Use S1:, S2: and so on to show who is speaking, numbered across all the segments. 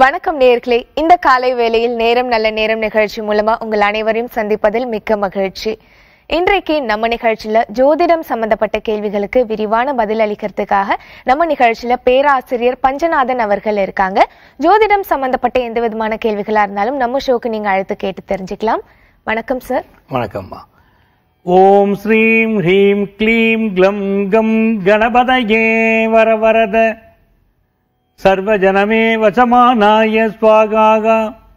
S1: வணக்கம் நேர்களே இந்த காலை வேளையில் நேரம் நல்ல நேரம் நிகழ்ச்சி மூலமா உங்கள் அனைவரையும் சந்திப்பதில் மிக்க மகிழ்ச்சி இன்றைக்கு நம்ம நிகழ்ச்சியில ஜோதிடம் சம்பந்தப்பட்ட கேள்விகளுக்கு விரிவான பதில் அளிக்கிறதுக்காக நம்ம நிகழ்ச்சியில பேராசிரியர் பஞ்சநாதன் அவர்கள் இருக்காங்க ஜோதிடம் சம்பந்தப்பட்ட எந்த விதமான கேள்விகளா இருந்தாலும் நம்ம ஷோக்கு நீங்க அழைத்து கேட்டு தெரிஞ்சுக்கலாம் வணக்கம் சார்
S2: வணக்கம்மா ஓம் ஸ்ரீம் ஹ்ரீம் க்ளீம் க்ளம் கம் கணபதயே வரவரத சர்வஜனமே வசமானாய ஸ்வாகாக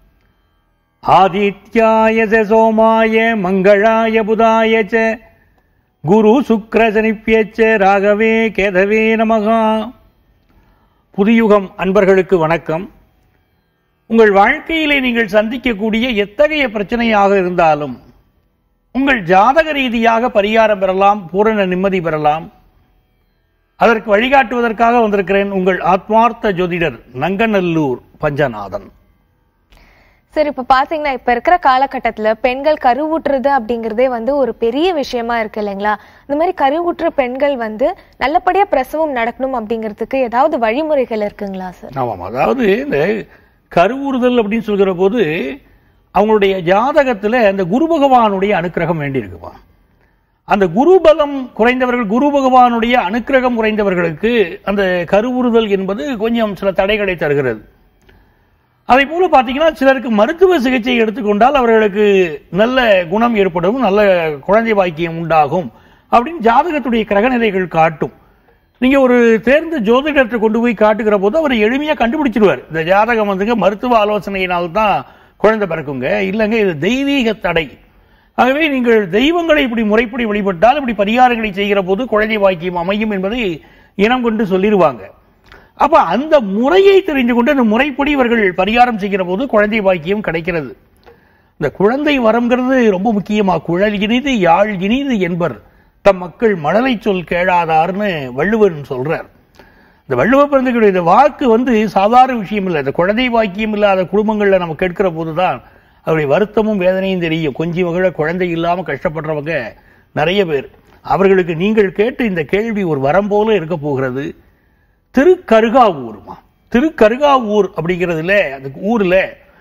S2: ஆதித்யாய ச சோமாய மங்களாய புதாய ச குரு சுக்ர சனிப்பியச்ச ராகவே கேதவே நமகா புதியுகம் அன்பர்களுக்கு வணக்கம் உங்கள் வாழ்க்கையிலே நீங்கள் சந்திக்கக்கூடிய எத்தகைய பிரச்சனையாக இருந்தாலும் உங்கள் ஜாதக ரீதியாக பரிகாரம் பெறலாம் பூரண நிம்மதி பெறலாம் அதற்கு வழிகாட்டுவதற்காக வந்திருக்கிறேன் உங்கள் ஆத்மார்த்த ஜோதிடர் நங்கநல்லூர் பஞ்சநாதன்
S1: சார் இப்ப பாத்தீங்கன்னா இப்ப இருக்கிற காலகட்டத்துல பெண்கள் கருவுற்றுறது அப்படிங்கறதே வந்து ஒரு பெரிய விஷயமா இருக்கு இல்லைங்களா இந்த மாதிரி கருவுற்ற பெண்கள் வந்து நல்லபடியா பிரசவம் நடக்கணும் அப்படிங்கிறதுக்கு ஏதாவது வழிமுறைகள் இருக்குங்களா சார்
S2: ஆமாம் அதாவது இந்த கருவுறுதல் அப்படின்னு சொல்கிற போது அவங்களுடைய ஜாதகத்துல அந்த குரு பகவானுடைய அனுக்கிரகம் வேண்டியிருக்குமா அந்த குரு பலம் குறைந்தவர்கள் குரு பகவானுடைய அனுக்கிரகம் குறைந்தவர்களுக்கு அந்த கருவுறுதல் என்பது கொஞ்சம் சில தடைகளை தருகிறது அதே போல பாத்தீங்கன்னா சிலருக்கு மருத்துவ சிகிச்சை எடுத்துக்கொண்டால் அவர்களுக்கு நல்ல குணம் ஏற்படும் நல்ல குழந்தை பாக்கியம் உண்டாகும் அப்படின்னு ஜாதகத்துடைய கிரகநிலைகள் காட்டும் நீங்க ஒரு தேர்ந்த ஜோதிடத்தை கொண்டு போய் காட்டுகிற போது அவர் எளிமையா கண்டுபிடிச்சிருவார் இந்த ஜாதகம் வந்துங்க மருத்துவ ஆலோசனையினால் தான் குழந்தை பிறக்குங்க இல்லைங்க இது தெய்வீக தடை ஆகவே நீங்கள் தெய்வங்களை இப்படி முறைப்படி வழிபட்டால் இப்படி பரிகாரங்களை செய்கிற போது குழந்தை பாக்கியம் அமையும் என்பதை இனம் கொண்டு சொல்லிடுவாங்க அப்ப அந்த முறையை தெரிந்து கொண்டு அந்த முறைப்படி இவர்கள் பரிகாரம் செய்கிற போது குழந்தை பாக்கியம் கிடைக்கிறது இந்த குழந்தை வரம்ங்கிறது ரொம்ப முக்கியமா குழல் இனிது யாழ் இனிது என்பர் தம் மக்கள் மழலை சொல் கேளாதார்னு வள்ளுவன் சொல்றார் இந்த வள்ளுவ பிறந்தகளுடைய இந்த வாக்கு வந்து சாதாரண விஷயம் இல்லை இந்த குழந்தை பாக்கியம் இல்லாத குடும்பங்கள்ல நம்ம கேட்கிற போதுதான் அவருடைய வருத்தமும் வேதனையும் தெரியும் கொஞ்சி மகிழ குழந்தை இல்லாம கஷ்டப்படுறவங்க நிறைய பேர் அவர்களுக்கு நீங்கள் கேட்டு இந்த கேள்வி ஒரு வரம் போல இருக்க போகிறது திருக்கருகாவூர்மா திருக்கருகாவூர் அப்படிங்கிறதுல அந்த ஊர்ல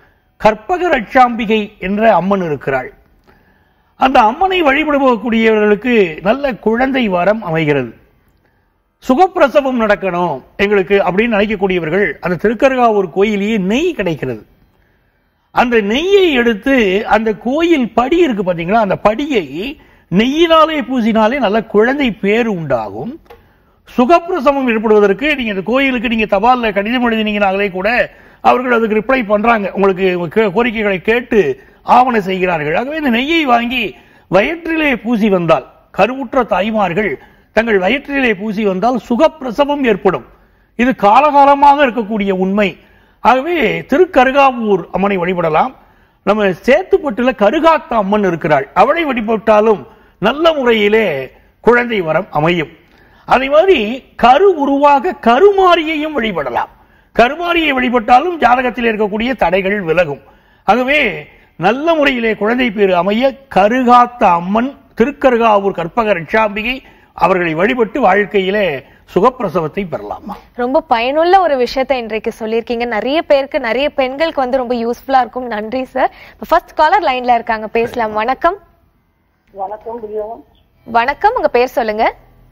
S2: கற்பக ரட்சாம்பிகை என்ற அம்மன் இருக்கிறாள் அந்த அம்மனை வழிபடக்கூடியவர்களுக்கு நல்ல குழந்தை வரம் அமைகிறது சுகப்பிரசவம் நடக்கணும் எங்களுக்கு அப்படின்னு நினைக்கக்கூடியவர்கள் அந்த திருக்கருகாவூர் கோயிலேயே நெய் கிடைக்கிறது அந்த நெய்யை எடுத்து அந்த கோயில் படி இருக்கு பாத்தீங்களா அந்த படியை நெய்யினாலே பூசினாலே நல்ல குழந்தை பேர் உண்டாகும் சுகப்பிரசவம் ஏற்படுவதற்கு நீங்க இந்த கோயிலுக்கு நீங்க தபால்ல கடிதம் எழுதினீங்கனாலே கூட அவர்கள் அதுக்கு ரிப்ளை பண்றாங்க உங்களுக்கு கே- கோரிக்கைகளை கேட்டு ஆவண செய்கிறார்கள் ஆகவே இந்த நெய்யை வாங்கி வயிற்றிலே பூசி வந்தால் கருவுற்ற தாய்மார்கள் தங்கள் வயிற்றிலே பூசி வந்தால் சுகப்பிரசவம் ஏற்படும் இது காலகாலமாக இருக்கக்கூடிய உண்மை ஆகவே திருக்கருகாவூர் அம்மனை வழிபடலாம் நம்ம சேத்துப்பட்டுல கருகாத்த அம்மன் இருக்கிறாள் அவளை வழிபட்டாலும் நல்ல முறையிலே குழந்தை வரம் அமையும் அதே மாதிரி கரு உருவாக கருமாரியையும் வழிபடலாம் கருமாரியை வழிபட்டாலும் ஜாதகத்தில் இருக்கக்கூடிய தடைகள் விலகும் ஆகவே நல்ல முறையிலே குழந்தை பேரு அமைய கருகாத்த அம்மன் திருக்கருகாவூர் கற்பக ரட்சாம்பிகை அவர்களை வழிபட்டு வாழ்க்கையிலே சுகப்பிரசவத்தை பெறலாமா
S1: ரொம்ப பயனுள்ள ஒரு விஷயத்தை இன்றைக்கு சொல்லியிருக்கீங்க நிறைய பேருக்கு நிறைய பெண்களுக்கு வந்து ரொம்ப யூஸ்ஃபுல்லா இருக்கும் நன்றி சார் ஃபர்ஸ்ட் காலர் லைன்ல இருக்காங்க பேசலாம் வணக்கம்
S3: வணக்கம் பிரியம்
S1: வணக்கம் உங்க பேர் சொல்லுங்க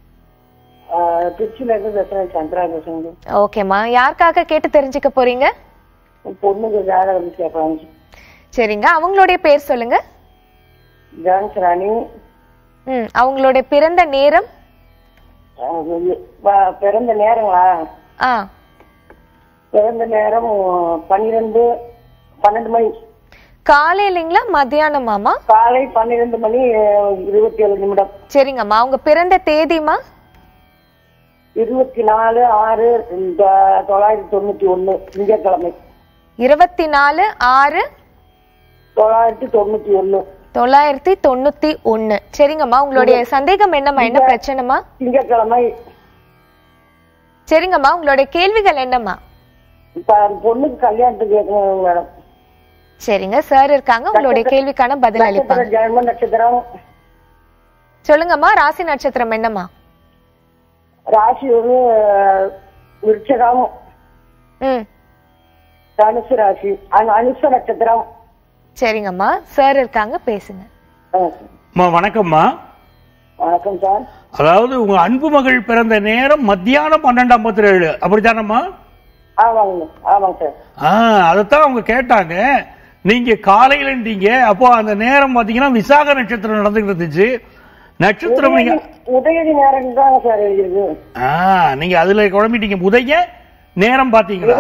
S3: திருச்சியில இருந்து பேசுறேன் சந்திரா பேசுறேன்
S1: ஓகேம்மா யாருக்காக கேட்டு தெரிஞ்சுக்க போறீங்க
S3: என் பொண்ணுக்கு ஜாதகம் கேட்கலாம்
S1: சரிங்க அவங்களுடைய பேர் சொல்லுங்க
S3: ஜான்ஸ் ராணி
S1: ம் அவங்களுடைய பிறந்த நேரம்
S3: அஹ், இது- வ- பிறந்த நேரங்களா
S1: ஆ
S3: பிறந்த நேரம் பன்னிரெண்டு பன்னெண்டு மணி
S1: காலையிலங்களா மத்தியானமாமா
S3: காலை பன்னிரெண்டு மணி அஹ், இருபத்தி ஏழு நிமிடம்
S1: சரிங்கம்மா அவங்க பிறந்த தேதிமா
S3: இருபத்தி நாலு ஆறு இந்த தொள்ளாயிரத்தி தொண்ணூத்தி ஒண்ணு திங்கட்கிழமை
S1: இருபத்தி நாலு ஆறு
S3: தொள்ளாயிரத்தி தொண்ணூத்தி ஒண்ணு
S1: தொள்ளாயிரத்தி தொண்ணூத்தி ஒண்ணு சரிங்கம்மா உங்களுடைய சந்தேகம் என்னம்மா என்ன பிரச்சனைமா
S3: திங்கட்கிழமை
S1: சரிங்கம்மா உங்களுடைய கேள்விகள் என்னம்மா
S3: இப்ப அந்த பொண்ணுக்கு கல்யாணத்துக்கு கேட்கணும் மேடம்
S1: சரிங்க சார் இருக்காங்க உங்களுடைய கேள்விக்கான பதில் அளிப்பாங்க
S3: நட்சத்திரம் ஜென்ம நட்சத்திரம்
S1: சொல்லுங்கம்மா ராசி நட்சத்திரம் என்னம்மா
S3: ராசி வந்து அஹ், விருச்சகம்
S1: ம்
S3: தனுசு ராசி அனு- அனுச நட்சத்திரம்
S1: சரிங்கம்மா சார் இருக்காங்க பேசுங்க
S3: ஆ,
S2: அம்மா வணக்கம்மா
S3: வணக்கம் சார்
S2: அதாவது உங்க அன்பு மகள் பிறந்த நேரம் மத்தியானம் பன்னெண்டு ஐம்பத்தி ஏழு அப்படித்தானம்மா
S3: ஆமாங்க ஆமாங்க சார்
S2: ஆ அதைத்தான் அவங்க கேட்டாங்க நீங்க காலையிலன்றீங்க அப்போ அந்த நேரம் பாத்தீங்கன்னா விசாக நட்சத்திரம் நடந்துகிட்டு இருந்துச்சு நட்சத்திரம் நீங்க
S3: உதயதி நேரம் தாங்க சார் எழுதிருக்கு
S2: ஆ நீங்க அதுல குழம்பிட்டீங்க உதய நேரம் பாத்தீங்களா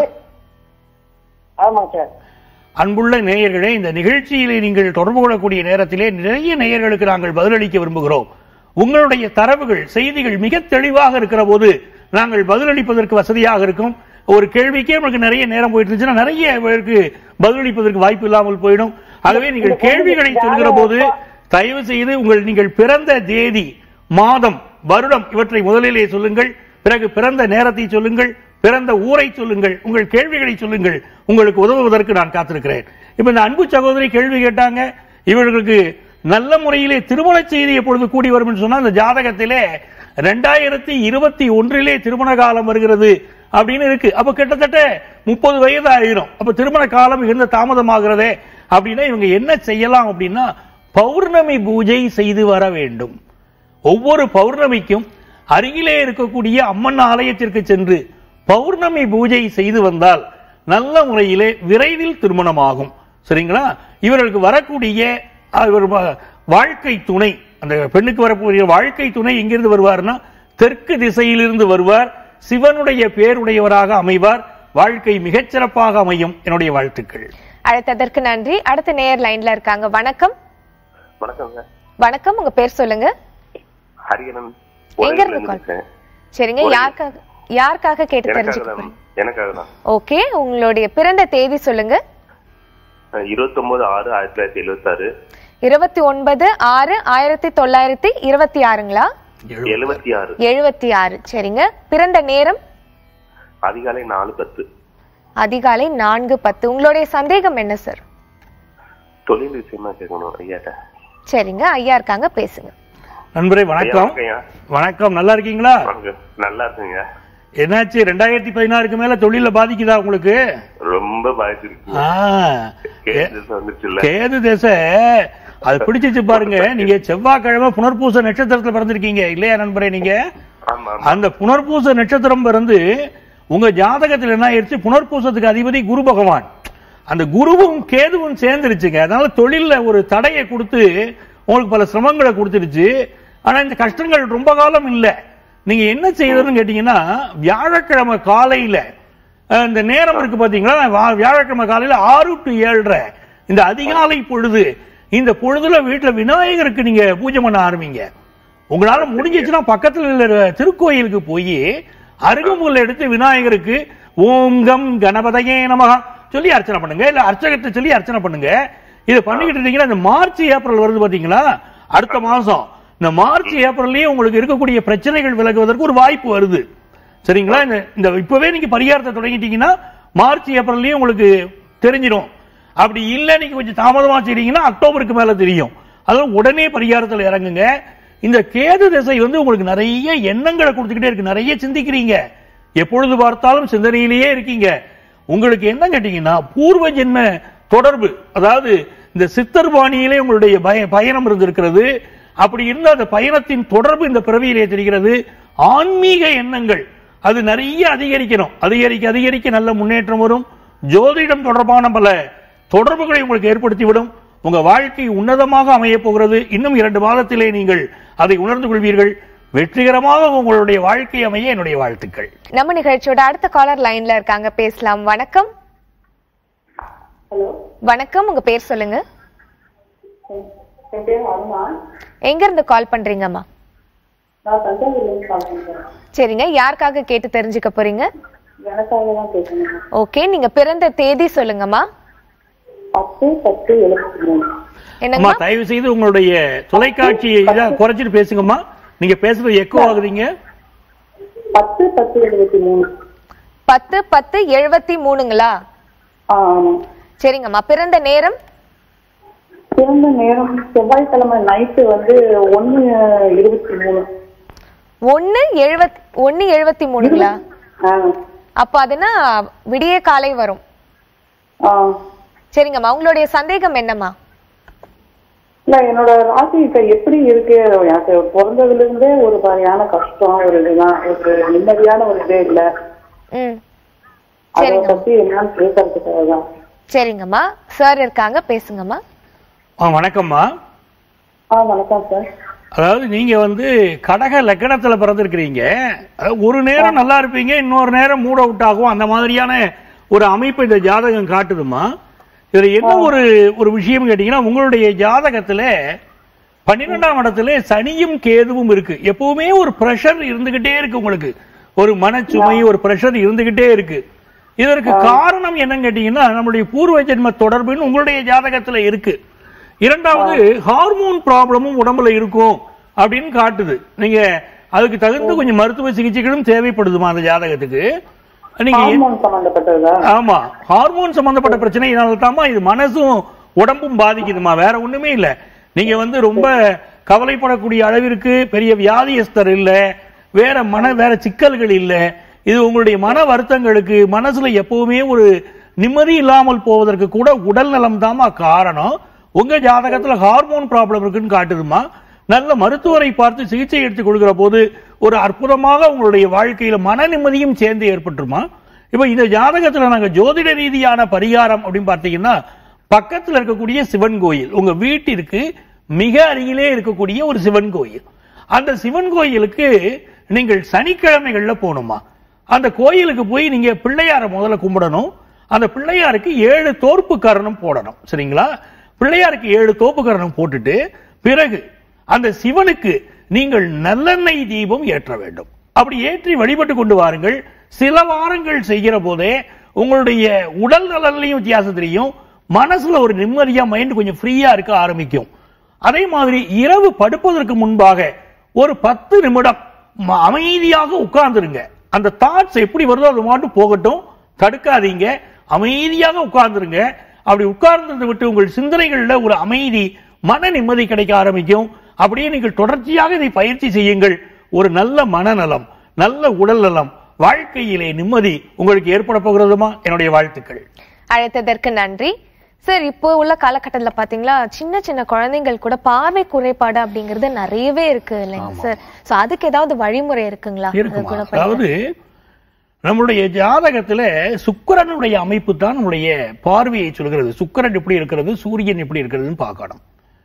S3: ஆமாங்க சார்
S2: அன்புள்ள நேயர்களே இந்த நிகழ்ச்சியிலே நீங்கள் தொடர்பு கொள்ளக்கூடிய நேரத்திலே நிறைய நேயர்களுக்கு நாங்கள் பதிலளிக்க விரும்புகிறோம் உங்களுடைய தரவுகள் செய்திகள் மிக தெளிவாக இருக்கிற போது நாங்கள் பதிலளிப்பதற்கு வசதியாக இருக்கும் ஒரு கேள்விக்கே உங்களுக்கு நிறைய நேரம் போயிட்டு இருந்துச்சுன்னா நிறைய பேருக்கு பதிலளிப்பதற்கு வாய்ப்பு இல்லாமல் போயிடும் ஆகவே நீங்கள் கேள்விகளை சொல்கிற போது தயவு செய்து உங்கள் நீங்கள் பிறந்த தேதி மாதம் வருடம் இவற்றை முதலிலே சொல்லுங்கள் பிறகு பிறந்த நேரத்தை சொல்லுங்கள் பிறந்த ஊரை சொல்லுங்கள் உங்கள் கேள்விகளை சொல்லுங்கள் உங்களுக்கு உதவுவதற்கு நான் காத்திருக்கிறேன் இப்ப இந்த அன்பு சகோதரி கேள்வி கேட்டாங்க இவர்களுக்கு நல்ல முறையிலே திருமண செய்தி எப்பொழுது கூடி வரும் என்று சொன்னா அந்த ஜாதகத்திலே ரெண்டாயிரத்தி இருபத்தி ஒன்றிலே திருமண காலம் வருகிறது அப்படின்னு இருக்கு அப்ப கிட்டத்தட்ட முப்பது வயது ஆயிரும் அப்ப திருமண காலம் இருந்த தாமதமாகிறதே அப்படின்னா இவங்க என்ன செய்யலாம் அப்படின்னா பௌர்ணமி பூஜை செய்து வர வேண்டும் ஒவ்வொரு பௌர்ணமிக்கும் அருகிலே இருக்கக்கூடிய அம்மன் ஆலயத்திற்கு சென்று பௌர்ணமி பூஜை செய்து வந்தால் நல்ல முறையிலே விரைவில் திருமணமாகும் சரிங்களா இவர்களுக்கு வரக்கூடிய அவர் வ- வாழ்க்கை துணை அந்த பெண்ணுக்கு வரக்கூடிய வாழ்க்கை துணை எங்கிருந்து வருவார்னா தெற்கு திசையிலிருந்து வருவார் சிவனுடைய பேருடையவராக அமைவார் வாழ்க்கை மிகச் சிறப்பாக அமையும் என்னுடைய வாழ்த்துக்கள்
S1: அழைத்ததற்கு நன்றி அடுத்த நேயர் லைன்ல இருக்காங்க வணக்கம்
S4: வணக்கங்க
S1: வணக்கம் உங்க பேர் சொல்லுங்க
S4: ஹரிகரன்
S1: எங்க இருந்து
S4: உறையூர்ல
S1: call?
S4: இருக்கேன்.
S1: சரிங்க
S4: ஒரு-
S1: யாருக்காக யாருக்காக கேட்டு
S4: எனக்காக
S1: தெரிஞ்சுக்க
S4: தான்
S1: போறீங்க
S4: எனக்காக தான்
S1: ஓகே உங்களுடைய பிறந்த தேதி சொல்லுங்க
S4: இருபத்தி ஒன்பது ஆறு ஆயிரத்தி தொள்ளாயிரத்தி எழுபத்தி ஆறு
S1: இருபத்தி ஒன்பது ஆறு ஆயிரத்தி தொள்ளாயிரத்தி இருபத்தி ஆறுங்களா
S4: எழுபத்தி ஆறு
S1: எழுபத்தி ஆறு சரிங்க பிறந்த நேரம்
S4: அதிகாலை நாலு பத்து
S1: அதிகாலை நான்கு பத்து உங்களுடைய சந்தேகம் என்ன சார்
S4: தொழில் விஷயமா கேட்கணும் ஐயாட்ட
S1: சரிங்க ஐயா இருக்காங்க பேசுங்க
S2: நண்பரே
S4: ஐயா,
S2: வணக்கம்
S4: வணக்கம் ஐயா.
S2: வணக்கம் நல்லா இருக்கீங்களா
S4: வணக்கம் நல்லா இருக்குங்க
S2: என்னாச்சு ரெண்டாயிரத்தி பதினாறுக்கு மேல தொழில பாதிக்குதா உங்களுக்கு
S4: ரொம்ப பாதிச்சிருக்கு
S2: ஆ,
S4: கேஸ் வந்துருச்சுல்ல
S2: கேது திசை அது பிடிச்சிச்சு பாருங்க நீங்க செவ்வாய்க்கிழமை புனர்பூச நட்சத்திரத்துல பிறந்திருக்கீங்க இல்லையா நண்பரே நீங்க
S4: ஆமா ஆமா
S2: அந்த புனர்பூச நட்சத்திரம் பிறந்து உங்க ஜாதகத்தில் என்ன ஆயிடுச்சு புனர்பூசத்துக்கு அதிபதி குரு பகவான் அந்த குருவும் கேதுவும் சேர்ந்துருச்சுங்க அதனால தொழில்ல ஒரு தடையை கொடுத்து உங்களுக்கு பல சிரமங்களை கொடுத்துருச்சு ஆனா இந்த கஷ்டங்கள் ரொம்ப காலம் இல்ல நீங்க என்ன செய்யறதுன்னு கேட்டீங்கன்னா வியாழக்கிழமை காலையில அஹ், இந்த நேரம் இருக்கு பாத்தீங்களா வா- வியாழக்கிழமை காலையில ஆறு டு ஏழரை இந்த அதிகாலை பொழுது இந்த பொழுதுல வீட்டுல விநாயகருக்கு நீங்க பூஜை பண்ண ஆரம்பிங்க உங்களால முடிஞ்சிச்சுன்னா பக்கத்துல உள்ள திருக்கோயிலுக்கு போய் அருகம்புல் எடுத்து விநாயகருக்கு ஓம் கம் கணபதையே நமக சொல்லி அர்ச்சனை பண்ணுங்க இல்ல அர்ச்சகத்தை சொல்லி அர்ச்சனை பண்ணுங்க இதை பண்ணிக்கிட்டு இருந்தீங்கன்னா இந்த மார்ச் ஏப்ரல் வருது பாத்தீங்களா அடுத்த மாசம் இந்த மார்ச் ஏப்ரல்லயே உங்களுக்கு இருக்கக்கூடிய பிரச்சனைகள் விலகுவதற்கு ஒரு வாய்ப்பு வருது சரிங்களா இந்த இந்த இப்பவே நீங்க பரிகாரத்தை தொடங்கிட்டீங்கன்னா மார்ச் ஏப்ரல்லயே உங்களுக்கு தெரிஞ்சிடும் அப்படி இல்ல நீங்க கொஞ்சம் தாமதமா செய்றீங்கன்னா அக்டோபருக்கு மேல தெரியும் அதாவது உடனே பரிகாரத்தில் இறங்குங்க இந்த கேது திசை வந்து உங்களுக்கு நிறைய எண்ணங்களை கொடுத்துக்கிட்டே இருக்கு நிறைய சிந்திக்கிறீங்க எப்பொழுது பார்த்தாலும் சிந்தனையிலேயே இருக்கீங்க உங்களுக்கு என்ன கேட்டீங்கன்னா பூர்வ ஜென்ம தொடர்பு அதாவது இந்த சித்தர் பாணியிலே உங்களுடைய பய- பயணம் இருந்திருக்கிறது அப்படி இருந்த அந்த பயணத்தின் தொடர்பு இந்த பிறவியிலே தெரிகிறது ஆன்மீக எண்ணங்கள் அது நிறைய அதிகரிக்கணும் அதிகரிக்க அதிகரிக்க நல்ல முன்னேற்றம் வரும் ஜோதிடம் தொடர்பான பல தொடர்புகளை உங்களுக்கு ஏற்படுத்திவிடும் உங்க வாழ்க்கை உன்னதமாக அமையப் போகிறது இன்னும் இரண்டு மாதத்திலே நீங்கள் அதை உணர்ந்து கொள்வீர்கள் வெற்றிகரமாக உங்களுடைய வாழ்க்கை அமைய என்னுடைய வாழ்த்துக்கள்
S1: நம்ம நிகழ்ச்சியோட அடுத்த காலர் லைன்ல இருக்காங்க பேசலாம் வணக்கம்
S3: ஹலோ
S1: வணக்கம் உங்க பேர் சொல்லுங்க
S3: என் பேர் அருணா
S1: எங்க இருந்து கால் பண்றீங்கம்மா
S3: நான் தஞ்சாவூர்லேருந்து கால் பண்ணுறேன்
S1: சரிங்க யாருக்காக கேட்டு தெரிஞ்சுக்க போறீங்க
S3: எனக்காக தான் பேசணும்
S1: ஓகே நீங்க பிறந்த தேதி சொல்லுங்கம்மா
S3: பத்து பத்து எழுபத்தி மூணு
S2: அம்மா
S1: என்னங்கம்மா
S2: தயவு செய்து உங்களுடைய தொலைக்காட்சி இதை குறைச்சிட்டு பேசுங்கம்மா நீங்க பேசுறது எக்கோ ஆகுதுங்க
S3: பத்து பத்து எழுபத்தி மூணு
S1: பத்து பத்து எழுபத்தி மூணுங்களா
S3: ஆ ஆமாம்
S1: சரிங்கம்மா பிறந்த நேரம்
S3: பிறந்த நேரம் செவ்வாய்க்கிழமை நைட்டு வந்து ஒன்று இருபத்தி மூணு
S1: ஒன்னு எழுபத் ஒன்னு எழுபத்தி மூணுங்களா
S3: ஆ
S1: அப்ப அதுனா விடிய காலை வரும்
S3: ஆ
S1: சரிங்கம்மா உங்களுடைய சந்தேகம் என்னம்மா
S3: இல்ல என்னோட ராசி இப்ப எப்படி இருக்கு எனக்கு பிறந்ததுல இருந்தே ஒரு மாதிரியான கஷ்டம் ஒரு இதுதான் ஒரு நிம்மதியான ஒரு இதே இல்ல
S1: ம்
S3: அதை
S1: சரிங்க
S3: பத்தி என்னன்னு கேட்கறதுக்காக தான்
S1: சரிங்கம்மா சார் இருக்காங்க பேசுங்கம்மா
S2: ஆ வணக்கம்மா
S3: ஆ வணக்கம் சார்
S2: அதாவது நீங்க வந்து கடக லக்கணத்துல பிறந்திருக்கிறீங்க அதாவது ஒரு நேரம் நல்லா இருப்பீங்க இன்னொரு நேரம் மூட் அவுட் ஆகும் அந்த மாதிரியான ஒரு அமைப்பு இந்த ஜாதகம் காட்டுதுமா இதுல என்ன ஒரு ஒரு விஷயம் கேட்டீங்கன்னா உங்களுடைய ஜாதகத்துல பன்னிரெண்டாம் இடத்துல சனியும் கேதுவும் இருக்கு எப்பவுமே ஒரு பிரஷர் இருந்துகிட்டே இருக்கு உங்களுக்கு ஒரு மனச்சுமை ஒரு பிரஷர் இருந்துகிட்டே இருக்கு இதற்கு காரணம் என்னன்னு கேட்டீங்கன்னா நம்முடைய பூர்வ ஜென்ம தொடர்புன்னு உங்களுடைய ஜாதகத்துல இருக்கு இரண்டாவது ஹார்மோன் ப்ராப்ளமும் உடம்புல இருக்கும் அப்படின்னு காட்டுது நீங்க அதுக்கு தகுந்த கொஞ்சம் மருத்துவ சிகிச்சைகளும் தேவைப்படுதுமா அந்த ஜாதகத்துக்கு நீங்க எ-
S3: ஹார்மோன் சம்பந்தப்பட்டதா
S2: ஆமா ஹார்மோன் சம்பந்தப்பட்ட பிரச்சனைனால தாமா இது மனசும் உடம்பும் பாதிக்குதுமா வேற ஒண்ணுமே இல்ல நீங்க வந்து ரொம்ப கவலைப்படக்கூடிய அளவிற்கு பெரிய வியாதியஸ்தர் இல்ல வேற மன வேற சிக்கல்கள் இல்ல இது உங்களுடைய மன வருத்தங்களுக்கு மனசுல எப்பவுமே ஒரு நிம்மதி இல்லாமல் போவதற்கு கூட உடல் நலம் தாமா காரணம் உங்க ஜாதகத்துல ஹார்மோன் ப்ராப்ளம் இருக்குன்னு காட்டுதுமா நல்ல மருத்துவரை பார்த்து சிகிச்சை எடுத்துக் கொடுக்கிற போது ஒரு அற்புதமாக உங்களுடைய வாழ்க்கையில மன நிம்மதியும் சேர்ந்து ஏற்பட்டுருமா இப்ப இந்த ஜாதகத்துல நாங்க ஜோதிட ரீதியான பரிகாரம் அப்படின்னு பார்த்தீங்கன்னா பக்கத்துல இருக்கக்கூடிய சிவன் கோயில் உங்க வீட்டிற்கு மிக அருகிலே இருக்கக்கூடிய ஒரு சிவன் கோயில் அந்த சிவன் கோயிலுக்கு நீங்கள் சனிக்கிழமைகள்ல போகணுமா அந்த கோயிலுக்கு போய் நீங்க பிள்ளையாரை முதல்ல கும்பிடணும் அந்த பிள்ளையாருக்கு ஏழு தோற்பு கரணம் போடணும் சரிங்களா பிள்ளையாருக்கு ஏழு தோப்பு கரணம் போட்டுட்டு பிறகு அந்த சிவனுக்கு நீங்கள் நல்லெண்ணெய் தீபம் ஏற்ற வேண்டும் அப்படி ஏற்றி வழிபட்டு கொண்டு வாருங்கள் சில வாரங்கள் செய்கிற போதே உங்களுடைய உடல் நலன்லையும் வித்தியாசம் தெரியும் மனசுல ஒரு நிம்மதியா மைண்ட் கொஞ்சம் ஃப்ரீயா இருக்க ஆரம்பிக்கும் அதே மாதிரி இரவு படுப்பதற்கு முன்பாக ஒரு பத்து நிமிடம் ம- அமைதியாக உட்கார்ந்துருங்க அந்த தாட்ஸ் எப்படி வருதோ அது மாட்டும் போகட்டும் தடுக்காதீங்க அமைதியாக உட்கார்ந்துருங்க அப்படி உட்கார்ந்து விட்டு உங்கள் சிந்தனைகள்ல ஒரு அமைதி மன நிம்மதி கிடைக்க ஆரம்பிக்கும் அப்படியே நீங்கள் தொடர்ச்சியாக இதை பயிற்சி செய்யுங்கள் ஒரு நல்ல மனநலம் நல்ல உடல் நலம் வாழ்க்கையிலே நிம்மதி உங்களுக்கு ஏற்பட போகிறதுமா என்னுடைய வாழ்த்துக்கள்
S1: அழைத்ததற்கு நன்றி சார் இப்போ உள்ள காலகட்டத்துல பாத்தீங்களா சின்ன சின்ன குழந்தைகள் கூட பார்வை குறைபாடு அப்படிங்கறது நிறையவே இருக்கு இல்லைங்க சார் சோ அதுக்கு ஏதாவது வழிமுறை இருக்குங்களா அதை
S2: இருக்குமா
S1: குணப்படுத்த?
S2: அதாவது நம்மளுடைய ஜாதகத்துல சுக்கிரனுடைய அமைப்பு தான் நம்முடைய பார்வையை சொல்கிறது சுக்கிரன் எப்படி இருக்கிறது சூரியன் எப்படி இருக்கிறதுன்னு பார்க்கணும்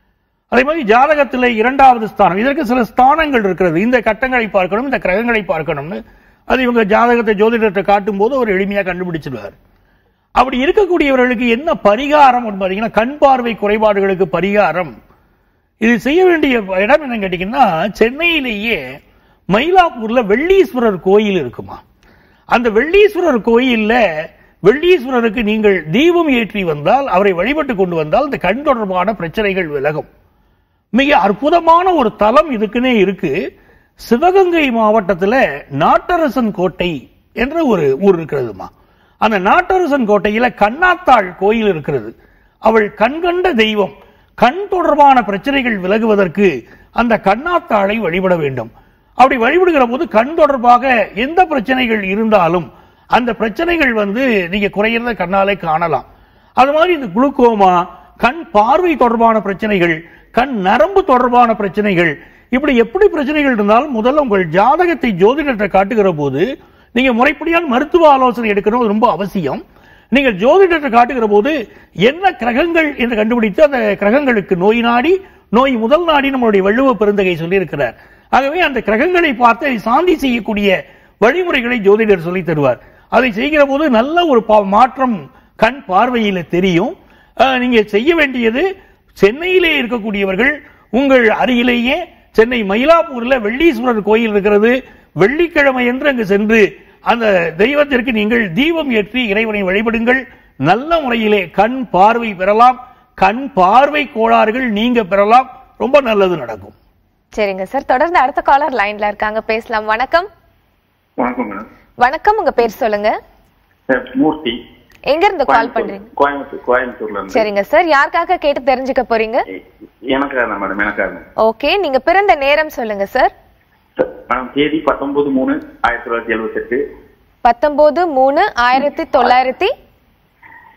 S2: அதே மாதிரி ஜாதகத்துல இரண்டாவது ஸ்தானம் இதற்கு சில ஸ்தானங்கள் இருக்கிறது இந்த கட்டங்களை பார்க்கணும் இந்த கிரகங்களை பார்க்கணும்னு அது இவங்க ஜாதகத்தை ஜோதிடத்தை காட்டும் போது அவர் எளிமையா கண்டுபிடிச்சிடுவார் அப்படி இருக்கக்கூடியவர்களுக்கு என்ன பரிகாரம் அப்படின்னு பாத்தீங்கன்னா கண் பார்வை குறைபாடுகளுக்கு பரிகாரம் இது செய்ய வேண்டிய இடம் என்னன்னு கேட்டீங்கன்னா சென்னையிலேயே மயிலாப்பூர்ல வெள்ளீஸ்வரர் கோயில் இருக்குமா அந்த வெள்ளீஸ்வரர் கோயில்ல வெள்ளீஸ்வரருக்கு நீங்கள் தீபம் ஏற்றி வந்தால் அவரை வழிபட்டு கொண்டு வந்தால் இந்த கண் தொடர்பான பிரச்சனைகள் விலகும் மிக அற்புதமான ஒரு தலம் இதுக்குன்னே இருக்கு சிவகங்கை மாவட்டத்துல நாட்டரசன் கோட்டை என்ற ஒரு ஊர் இருக்கிறதுமா அந்த நாட்டரசன் கோட்டையில கண்ணாத்தாள் கோயில் இருக்கிறது அவள் கண்கண்ட தெய்வம் கண் தொடர்பான பிரச்சனைகள் விலகுவதற்கு அந்த கண்ணாத்தாளை வழிபட வேண்டும் அப்படி வழிபடுகிற போது கண் தொடர்பாக எந்த பிரச்சனைகள் இருந்தாலும் அந்த பிரச்சனைகள் வந்து நீங்க குறையிறத கண்ணாலே காணலாம் அது மாதிரி இந்த குளுக்கோமா கண் பார்வை தொடர்பான பிரச்சனைகள் கண் நரம்பு தொடர்பான பிரச்சனைகள் இப்படி எப்படி பிரச்சனைகள் இருந்தாலும் முதல்ல உங்கள் ஜாதகத்தை ஜோதிடத்தை காட்டுகிற போது நீங்க முறைப்படியான மருத்துவ ஆலோசனை எடுக்கணும் அது ரொம்ப அவசியம் நீங்கள் ஜோதிடத்தை காட்டுகிற போது என்ன கிரகங்கள் என்று கண்டுபிடித்து அந்த கிரகங்களுக்கு நோய் நாடி நோய் முதல் நாடி நம்மளுடைய வள்ளுவ பெருந்தகை சொல்லியிருக்கிறார் ஆகவே அந்த கிரகங்களை பார்த்து அதை சாந்தி செய்யக்கூடிய வழிமுறைகளை ஜோதிடர் சொல்லித் தருவார் அதை செய்கிற போது நல்ல ஒரு பா- மாற்றம் கண் பார்வையில தெரியும் அஹ், நீங்க செய்ய வேண்டியது சென்னையிலே இருக்கக்கூடியவர்கள் உங்கள் அருகிலேயே சென்னை மயிலாப்பூர்ல வெள்ளீஸ்வரர் கோயில் இருக்கிறது வெள்ளிக்கிழமை என்று அங்கு சென்று அந்த தெய்வத்திற்கு நீங்கள் தீபம் ஏற்றி இறைவனை வழிபடுங்கள் நல்ல முறையிலே கண் பார்வை பெறலாம் கண் பார்வை கோளாறுகள் நீங்க பெறலாம் ரொம்ப நல்லது நடக்கும்
S1: சரிங்க சார் தொடர்ந்து அடுத்த காலர் லைன்ல இருக்காங்க பேசலாம் வணக்கம்
S5: வணக்கம் மேடம்
S1: வணக்கம் உங்க பேர் சொல்லுங்க
S5: சார் மூர்த்தி
S1: எங்க இருந்து கால் பண்றீங்க
S5: கோயம்புத்தூர் கோயம்புத்தூர்ல இருந்து
S1: சரிங்க சார் யாருக்காக கேட்டு தெரிஞ்சுக்க போறீங்க
S5: எ- எனக்காக தான் மேடம் எனக்காக தான்.
S1: ஓகே நீங்க பிறந்த நேரம் சொல்லுங்க சார்
S5: சார், மேடம் தேதி பத்தொன்பது மூணு ஆயிரத்தி தொள்ளாயிரத்தி எழுபத்தி எட்டு
S1: பத்தொன்பது மூணு ஆயிரத்தி தொள்ளாயிரத்தி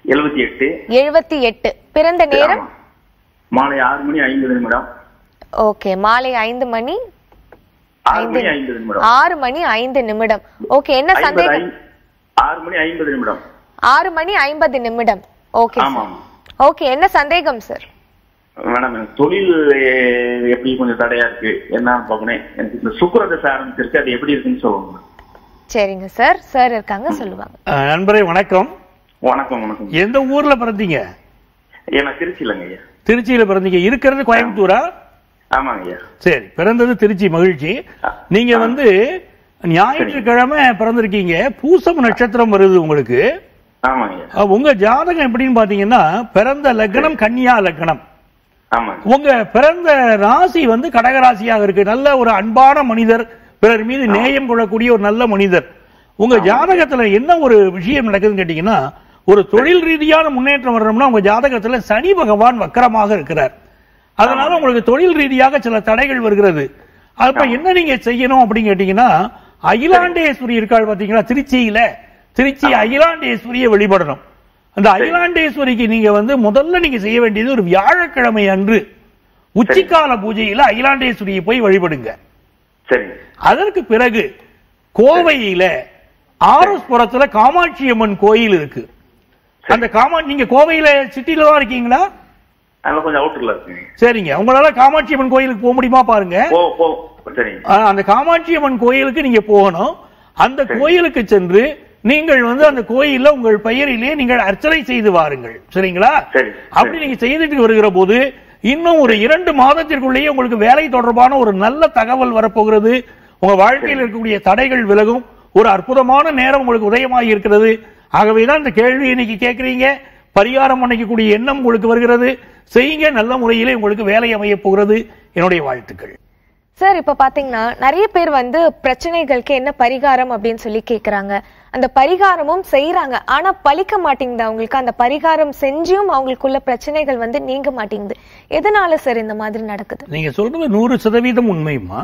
S5: எழுபத்தி எட்டு
S1: எழுபத்தி எட்டு பிறந்த நேரம்
S5: ஆமா. மாலை ஆறு மணி ஐம்பது நிமிடம்
S1: ஓகே மாலை ஐந்து மணி
S5: ஆறு மணி ஐம்பது நிமிடம்
S1: ஆறு மணி ஐந்து நிமிடம் ஓகே என்ன
S5: ஐம்பது
S1: சந்தேகம்
S5: ஐ- ஆறு மணி ஐம்பது நிமிடம்
S1: ஆறு மணி ஐம்பது நிமிடம் ஓகே
S5: ஆமா
S1: சார்
S5: ஆமா
S1: ஓகே என்ன சந்தேகம் சார்
S5: மேடம் எனக்கு தொழில் அஹ், எப்படி கொஞ்சம் தடையா இருக்கு என்னன்னு பார்க்கணும் எனக்கு இந்த சுக்கரதசை ஆரம்பிச்சிருக்கு அது எப்படி இருக்குன்னு சொல்லுங்க
S1: சரிங்க சார் சார் இருக்காங்க சொல்லுவாங்க
S2: அஹ், நண்பரே வணக்கம்
S5: வணக்கம் வணக்கம்
S2: எந்த ஊர்ல பிறந்தீங்க
S5: எனக்கு திருச்சி இல்லைங்க ஐயா
S2: திருச்சியில பிறந்தீங்க இருக்கிறது கோயம்புத்தூரா
S5: ஆமாங்க ஐயா
S2: சரி பிறந்தது திருச்சி மகிழ்ச்சி நீங்க வந்து ஞாயிற்றுக்கிழமை பிறந்திருக்கீங்க பூசம் நட்சத்திரம் வருது உங்களுக்கு
S5: ஆமாங்க ஐயா
S2: அஹ், உங்க ஜாதகம் எப்படின்னு பாத்தீங்கன்னா பிறந்த லக்னம் கன்னியா லக்னம்
S5: ஆமாங்க
S2: உங்க பிறந்த ராசி வந்து கடகராசியாக இருக்கு நல்ல ஒரு அன்பான மனிதர் பிறர் மீது நேயம் கொள்ளக்கூடிய ஒரு நல்ல மனிதர் உங்க ஜாதகத்துல என்ன ஒரு விஷயம் நடக்குதுன்னு கேட்டீங்கன்னா ஒரு தொழில் ரீதியான முன்னேற்றம் வரணும்னா உங்க ஜாதகத்துல சனி பகவான் வக்கரமாக இருக்கிறார் அதனால உங்களுக்கு தொழில் ரீதியாக சில தடைகள் வருகிறது அப்ப என்ன நீங்க செய்யணும் அப்படின்னு கேட்டீங்கன்னா அகிலாண்டேஸ்வரி இருக்காள் பாத்தீங்களா திருச்சியில திருச்சி அகிலாண்டேஸ்வரியை வழிபடணும் அந்த அகிலாண்டேஸ்வரிக்கு நீங்க வந்து முதல்ல நீங்க செய்ய வேண்டியது ஒரு வியாழக்கிழமை அன்று உச்சிக்கால பூஜையில அகிலாண்டேஸ்வரியை போய் வழிபடுங்க
S5: சரிங்க
S2: அதற்கு பிறகு கோவையில ஆரோஸ்புரத்துல காமாட்சி அம்மன் கோயில் இருக்கு அந்த காமா நீங்க கோவையில சிட்டில தான் இருக்கீங்களா
S5: அதில் கொஞ்சம் அவுட்டர்ல இருக்குங்க
S2: சரிங்க உங்களால காமாட்சி அம்மன் கோயிலுக்கு போக முடியுமா பாருங்க
S5: போ போ சரிங்க
S2: ஆ, அந்த காமாட்சி அம்மன் கோயிலுக்கு நீங்க போகணும் அந்த கோயிலுக்கு சென்று நீங்கள் வந்து அந்த கோயில்ல உங்கள் பெயரிலே நீங்கள் அர்ச்சனை செய்து வாருங்கள் சரிங்களா
S5: சரி,
S2: அப்படி நீங்க செய்துட்டு வருகிற போது இன்னும் ஒரு இரண்டு மாதத்திற்குள்ளேயே உங்களுக்கு வேலை தொடர்பான ஒரு நல்ல தகவல் வரப்போகிறது உங்க வாழ்க்கையில் இருக்கக்கூடிய தடைகள் விலகும் ஒரு அற்புதமான நேரம் உங்களுக்கு உதயமாகி இருக்கிறது ஆகவேதான் இந்த கேள்வி இன்னைக்கு கேட்கறீங்க பரிகாரம் பண்ணிக்கக்கூடிய எண்ணம் உங்களுக்கு வருகிறது செய்யுங்க நல்ல முறையிலே உங்களுக்கு வேலை அமைய போகிறது என்னுடைய வாழ்த்துக்கள்
S1: சார் இப்ப பாத்தீங்கன்னா நிறைய பேர் வந்து பிரச்சனைகளுக்கு என்ன பரிகாரம் அப்படின்னு சொல்லி கேக்குறாங்க அந்த பரிகாரமும் செய்யறாங்க ஆனா பலிக்க மாட்டேங்குது அவங்களுக்கு அந்த பரிகாரம் செஞ்சும் அவங்களுக்குள்ள பிரச்சனைகள் வந்து நீங்க மாட்டேங்குது எதனால சார் இந்த மாதிரி நடக்குது
S2: நீங்க சொல்றது நூறு சதவீதம் உண்மைமா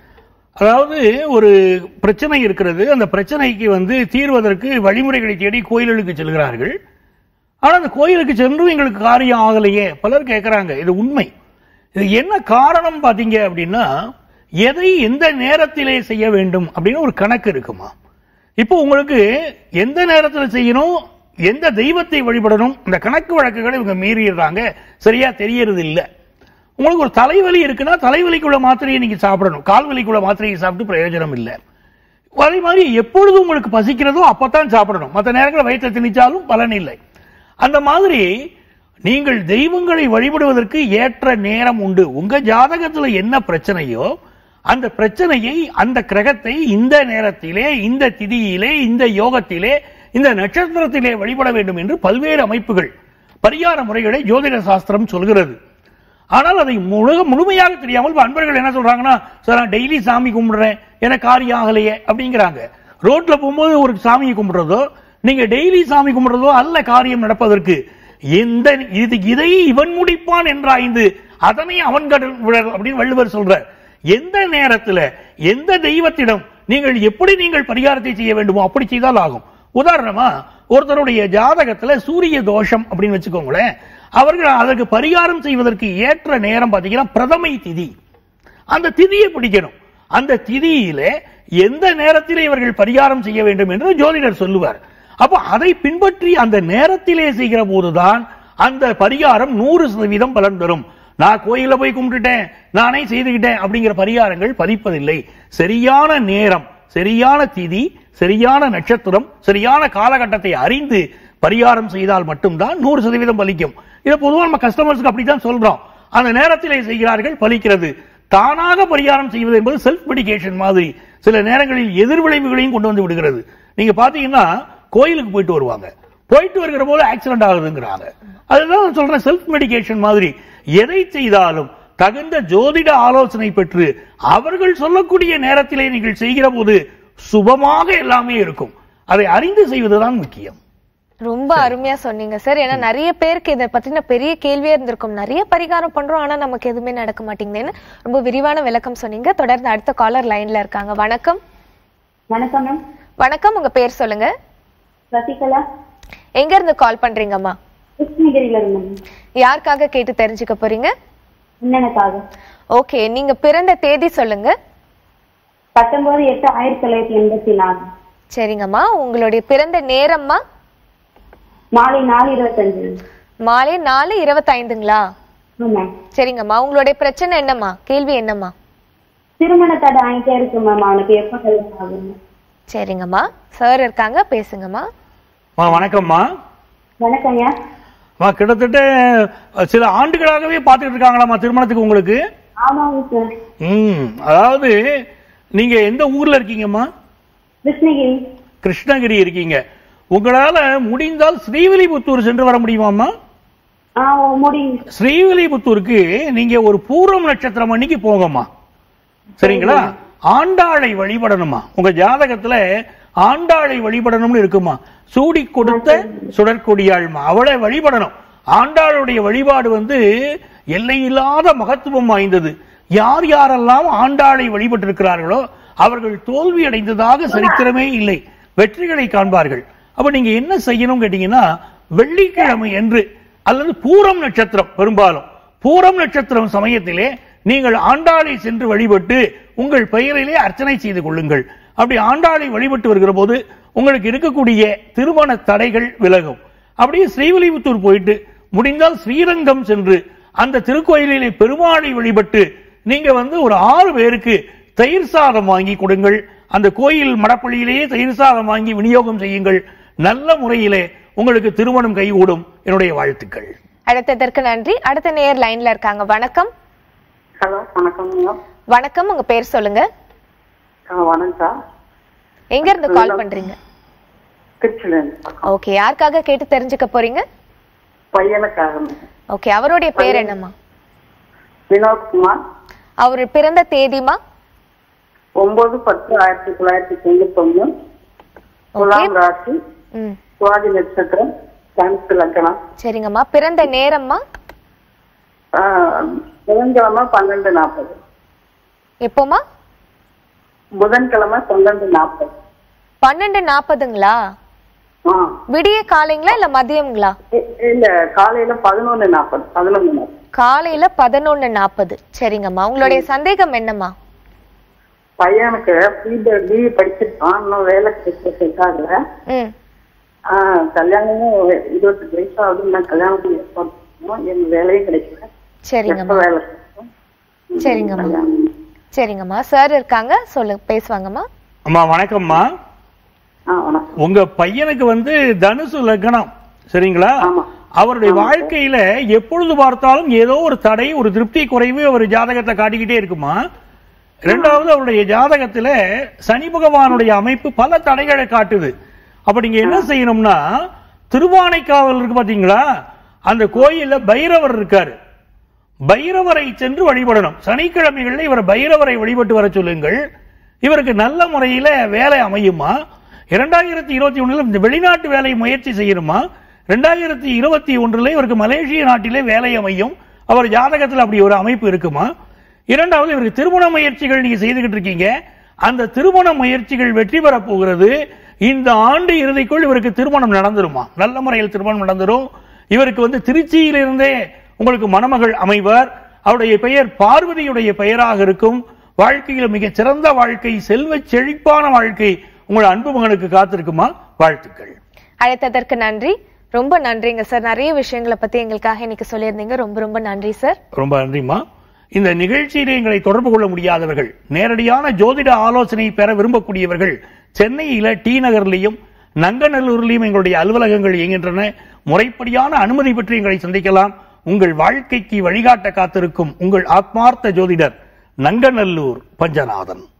S2: அதாவது ஒரு பிரச்சனை இருக்கிறது அந்த பிரச்சனைக்கு வந்து தீர்வதற்கு வழிமுறைகளை தேடி கோயில்களுக்கு செல்கிறார்கள் ஆனா அந்த கோயிலுக்கு சென்றும் எங்களுக்கு காரியம் ஆகலையே பலர் கேட்கறாங்க இது உண்மை இது என்ன காரணம் பாத்தீங்க அப்படின்னா எதை எந்த நேரத்திலே செய்ய வேண்டும் அப்படின்னு ஒரு கணக்கு இருக்குமா இப்போ உங்களுக்கு எந்த நேரத்தில் செய்யணும் எந்த தெய்வத்தை வழிபடணும் இந்த கணக்கு வழக்குகளை இவங்க மீறிடுறாங்க சரியா தெரியறது இல்லை உங்களுக்கு ஒரு தலைவலி இருக்குன்னா தலைவலிக்குள்ள மாத்திரையை நீங்க சாப்பிடணும் கால்வலிக்குள்ள மாத்திரையை சாப்பிட்டு பிரயோஜனம் இல்லை அதே மாதிரி எப்பொழுது உங்களுக்கு பசிக்கிறதோ அப்பதான் சாப்பிடணும் மற்ற நேரங்களில் வயிற்றை திணிச்சாலும் பலன் இல்லை அந்த மாதிரி நீங்கள் தெய்வங்களை வழிபடுவதற்கு ஏற்ற நேரம் உண்டு உங்க ஜாதகத்துல என்ன பிரச்சனையோ அந்த பிரச்சனையை அந்த கிரகத்தை இந்த நேரத்திலே இந்த திதியிலே இந்த யோகத்திலே இந்த நட்சத்திரத்திலே வழிபட வேண்டும் என்று பல்வேறு அமைப்புகள் பரிகார முறைகளை ஜோதிட சாஸ்திரம் சொல்கிறது ஆனால் அதை முழு முழுமையாக தெரியாமல் இப்ப அன்பர்கள் என்ன சொல்றாங்கன்னா சார் நான் டெய்லி சாமி கும்பிடுறேன் எனக்கு காரியம் ஆகலையே அப்படிங்கிறாங்க ரோட்ல போகும்போது ஒரு சாமியை கும்பிடுறதோ நீங்க டெய்லி சாமி கும்பிடுறதோ அல்ல காரியம் நடப்பதற்கு எந்த இது இதை இவன் முடிப்பான் என்றாய்ந்து அதனை அவன் கடல் விழல் அப்படின்னு வள்ளுவர் சொல்றார் எந்த நேரத்துல எந்த தெய்வத்திடம் நீங்கள் எப்படி நீங்கள் பரிகாரத்தை செய்ய வேண்டுமோ அப்படி செய்தால் ஆகும் உதாரணமா ஒருத்தருடைய ஜாதகத்துல சூரிய தோஷம் அப்படின்னு வச்சுக்கோங்களேன் அவர்கள் அதற்கு பரிகாரம் செய்வதற்கு ஏற்ற நேரம் பாத்தீங்கன்னா பிரதமை திதி அந்த திதியை பிடிக்கணும் அந்த திதியிலே எந்த நேரத்திலே இவர்கள் பரிகாரம் செய்ய வேண்டும் என்று ஜோதிடர் சொல்லுவார் அப்ப அதை பின்பற்றி அந்த நேரத்திலே செய்கிற போதுதான் அந்த பரிகாரம் நூறு சதவீதம் பலன் தரும் நான் கோயில போய் கும்பிட்டுட்டேன் நானே செய்துக்கிட்டேன் அப்படிங்கிற பரிகாரங்கள் பலிப்பதில்லை சரியான நேரம் சரியான திதி சரியான நட்சத்திரம் சரியான காலகட்டத்தை அறிந்து பரிகாரம் செய்தால் மட்டும்தான் நூறு சதவீதம் பலிக்கும் இதை பொதுவாக நம்ம கஸ்டமர்ஸ்க்கு அப்படித்தான் சொல்றோம் அந்த நேரத்திலே செய்கிறார்கள் பலிக்கிறது தானாக பரிகாரம் செய்வது என்பது செல்ஃப் மெடிகேஷன் மாதிரி சில நேரங்களில் எதிர்விளைவுகளையும் கொண்டு வந்து விடுகிறது நீங்க பாத்தீங்கன்னா கோயிலுக்கு போயிட்டு வருவாங்க போயிட்டு வருகிற போது ஆக்சிடென்ட் ஆகுதுங்கிறாங்க அதுதான் நான் சொல்றேன் செல்ஃப் மெடிகேஷன் மாதிரி எதை செய்தாலும் தகுந்த ஜோதிட ஆலோசனை பெற்று அவர்கள் சொல்லக்கூடிய நேரத்திலே நீங்கள் செய்கிற போது சுபமாக எல்லாமே இருக்கும் அதை அறிந்து செய்வதுதான் முக்கியம்
S1: ரொம்ப அருமையா சொன்னீங்க சார் ஏன்னா நிறைய பேருக்கு இதை பத்தின பெரிய கேள்வியா இருந்திருக்கும் நிறைய பரிகாரம் பண்றோம் ஆனா நமக்கு எதுவுமே நடக்க மாட்டேங்குதுன்னு ரொம்ப விரிவான விளக்கம் சொன்னீங்க தொடர்ந்து அடுத்த காலர் லைன்ல இருக்காங்க வணக்கம்
S6: வணக்கம் மேம்
S1: வணக்கம் உங்க பேர் சொல்லுங்க
S6: சசிகலா
S1: எங்க இருந்து கால் பண்றீங்கம்மா
S6: கிருஷ்ணகிரியில இருந்தேன்
S1: யாருக்காக கேட்டு தெரிஞ்சுக்க போறீங்க
S6: என்னென்னக்காக
S1: ஓகே நீங்க பிறந்த தேதி சொல்லுங்க
S6: பத்தொன்பது எட்டு ஆயிரத்தி தொள்ளாயிரத்தி எண்பத்தி நாலு
S1: சரிங்கம்மா உங்களுடைய பிறந்த நேரம்மா
S6: மாலை நாலு இருபத்தஞ்சு
S1: மாலை நாலு இருபத்தைந்துங்களா
S6: ஆமா
S1: சரிங்கம்மா உங்களுடைய பிரச்சனை என்னம்மா கேள்வி என்னம்மா
S6: திருமண தடை ஆகிட்டே இருக்கு மேம் அவனுக்கு எப்ப கல்யாணம் ஆகும்
S1: சரிங்கம்மா சார் இருக்காங்க பேசுங்கம்மா
S2: அம்மா வணக்கம்மா
S6: வணக்கங்க
S2: அம்மா கிட்டத்தட்ட அஹ், சில ஆண்டுகளாகவே பார்த்துக்கிட்டு இருக்காங்களாம்மா திருமணத்துக்கு உங்களுக்கு
S6: ஆமாங்க சார்
S2: ம் அதாவது நீங்க எந்த ஊர்ல இருக்கீங்கம்மா
S6: கிருஷ்ணகிரி
S2: கிருஷ்ணகிரி இருக்கீங்க உங்களால முடிந்தால் ஸ்ரீவில்லிபுத்தூர் சென்று வர முடியுமாம்மா
S6: ஆ முடியும்
S2: ஸ்ரீவில்லிபுத்தூருக்கு நீங்க ஒரு பூர்வம் நட்சத்திரம் அன்னைக்கு போங்கம்மா சரிங்களா ஆண்டாளை வழிபடணுமா உங்க ஜாதகத்துல ஆண்டாளை வழிபடணும்னு இருக்குமா சூடி கொடுத்த சுடற்கொடியாள்மா அவளை வழிபடணும் ஆண்டாளுடைய வழிபாடு வந்து எல்லையில்லாத மகத்துவம் வாய்ந்தது யார் யாரெல்லாம் ஆண்டாளை வழிபட்டிருக்கிறார்களோ அவர்கள் தோல்வி அடைந்ததாக சரித்திரமே இல்லை வெற்றிகளை காண்பார்கள் அப்ப நீங்க என்ன செய்யணும் கேட்டீங்கன்னா வெள்ளிக்கிழமை என்று அல்லது பூரம் நட்சத்திரம் பெரும்பாலும் பூரம் நட்சத்திரம் சமயத்திலே நீங்கள் ஆண்டாளை சென்று வழிபட்டு உங்கள் பெயரிலே அர்ச்சனை செய்து கொள்ளுங்கள் அப்படி ஆண்டாளை வழிபட்டு வருகிற போது உங்களுக்கு இருக்கக்கூடிய திருமண தடைகள் விலகும் அப்படியே ஸ்ரீவில்லிபுத்தூர் போயிட்டு முடிந்தால் ஸ்ரீரங்கம் சென்று அந்த திருக்கோயிலிலே பெருமாளை வழிபட்டு நீங்க வந்து ஒரு ஆறு பேருக்கு தயிர் சாதம் வாங்கி கொடுங்கள் அந்த கோயில் மடப்பள்ளியிலேயே தயிர் சாதம் வாங்கி விநியோகம் செய்யுங்கள் நல்ல முறையிலே உங்களுக்கு திருமணம் கைகூடும் என்னுடைய வாழ்த்துக்கள்
S1: அடுத்ததற்கு நன்றி அடுத்த நேர் லைன்ல இருக்காங்க வணக்கம்
S3: ஹலோ வணக்கம்ங்க
S1: வணக்கம் உங்க பேர் சொல்லுங்க
S3: ஆ, வணக்கம்
S1: எங்க இருந்து கால் பண்றீங்க
S3: திருச்சிலேருந்து
S1: ஓகே யாருக்காக கேட்டு தெரிஞ்சுக்க போறீங்க
S3: பையனுக்காக
S1: ஓகே அவருடைய பேர் என்னம்மா
S3: வினோத்குமார்
S1: அவர் பிறந்த தேதிமா
S3: ஒன்பது பத்து ஆயிரத்தி தொள்ளாயிரத்தி தொண்ணூத்தி ஒண்ணு
S1: ஓகே
S3: துலாம் ராசி
S1: ம்
S3: சுவாதி நட்சத்திரம் தனுசு லக்கணம்
S1: சரிங்கம்மா பிறந்த நேரம்மா
S3: ஆ, புதன்கிழமை பன்னெண்டு நாற்பது
S1: எப்போமா
S3: புதன்கிழமை பன்னெண்டு நாற்பது
S1: பன்னெண்டு நாற்பதுங்களா
S3: ஆ
S1: விடிய காலைங்களா இல்ல மதியம்ங்களா
S3: இ- இல்ல காலையில பதினொன்னு நாற்பது பதினொன்னு நாற்பது
S1: காலையில பதினொன்னு நாற்பது சரிங்கம்மா உங்களுடைய சந்தேகம் என்னம்மா
S3: பையனுக்கு பிடபிள்யூ படிச்சிருக்கான் இன்னும் வேலை கிடைக்க செட் ஆகல
S1: ம்
S3: ஆ, கல்யாணமும் இருபத்தஞ்சு வயசு ஆகுது நான் கல்யாணத்துக்கு எப்போ பண்ணணும்? எனக்கு வேலையே கிடைக்கல எப்ப
S1: சரிங்கம்மா
S3: வேலை கிடைக்கும்?
S1: சரிங்கம்மா
S3: கல்யாணம்.
S1: சரிங்கம்மா சார் இருக்காங்க சொல்லு பேசுவாங்கம்மா
S2: அம்மா வணக்கம்மா
S3: ஆ வணக்கம்
S2: உங்க பையனுக்கு வந்து தனுசு லக்னம் சரிங்களா
S3: ஆமா.
S2: அவருடைய வாழ்க்கையில எப்பொழுது பார்த்தாலும் ஏதோ ஒரு தடை ஒரு திருப்தி குறைவு அவர் ஜாதகத்தை காட்டிக்கிட்டே இருக்குமா இரண்டாவது அவருடைய ஜாதகத்துல சனி பகவானுடைய அமைப்பு பல தடைகளை காட்டுது அப்ப நீங்க என்ன செய்யணும்னா திருவானைக்காவல் இருக்கு பாத்தீங்களா அந்த கோயில்ல பைரவர் இருக்காரு பைரவரை சென்று வழிபடணும் சனிக்கிழமைகள்ல இவர் பைரவரை வழிபட்டு வர சொல்லுங்கள் இவருக்கு நல்ல முறையில வேலை அமையுமா இரண்டாயிரத்தி இருபத்தி ஒண்ணுல இந்த வெளிநாட்டு வேலை முயற்சி செய்யணுமா ரெண்டாயிரத்தி இருபத்தி ஒன்றுல இவருக்கு மலேசிய நாட்டிலே வேலை அமையும் அவர் ஜாதகத்தில் அப்படி ஒரு அமைப்பு இருக்குமா இரண்டாவது இவருக்கு திருமண முயற்சிகள் நீங்க செய்துகிட்டு இருக்கீங்க அந்த திருமண முயற்சிகள் வெற்றி பெறப் போகிறது இந்த ஆண்டு இறுதிக்குள் இவருக்கு திருமணம் நடந்துருமா நல்ல முறையில் திருமணம் நடந்துரும் இவருக்கு வந்து திருச்சியிலிருந்தே உங்களுக்கு மணமகள் அமைவர் அவருடைய பெயர் பார்வதியுடைய பெயராக இருக்கும் வாழ்க்கையில் மிகச் சிறந்த வாழ்க்கை செல்வச் செழிப்பான வாழ்க்கை உங்கள் அன்பு மகனுக்கு காத்திருக்குமா வாழ்த்துக்கள்
S1: அழைத்ததற்கு நன்றி ரொம்ப நன்றிங்க சார் நிறைய விஷயங்களை பத்தி எங்களுக்காக இன்னைக்கு சொல்லியிருந்தீங்க ரொம்ப ரொம்ப நன்றி சார்
S2: ரொம்ப நன்றிம்மா இந்த நிகழ்ச்சியிலே எங்களை தொடர்பு கொள்ள முடியாதவர்கள் நேரடியான ஜோதிட ஆலோசனை பெற விரும்பக்கூடியவர்கள் சென்னையில டி நகர்லையும் நங்கநல்லூர்லையும் எங்களுடைய அலுவலகங்கள் இயங்குகின்றன முறைப்படியான அனுமதி பெற்று எங்களை சந்திக்கலாம் உங்கள் வாழ்க்கைக்கு வழிகாட்ட காத்திருக்கும் உங்கள் ஆத்மார்த்த ஜோதிடர் நங்கநல்லூர் பஞ்சநாதன்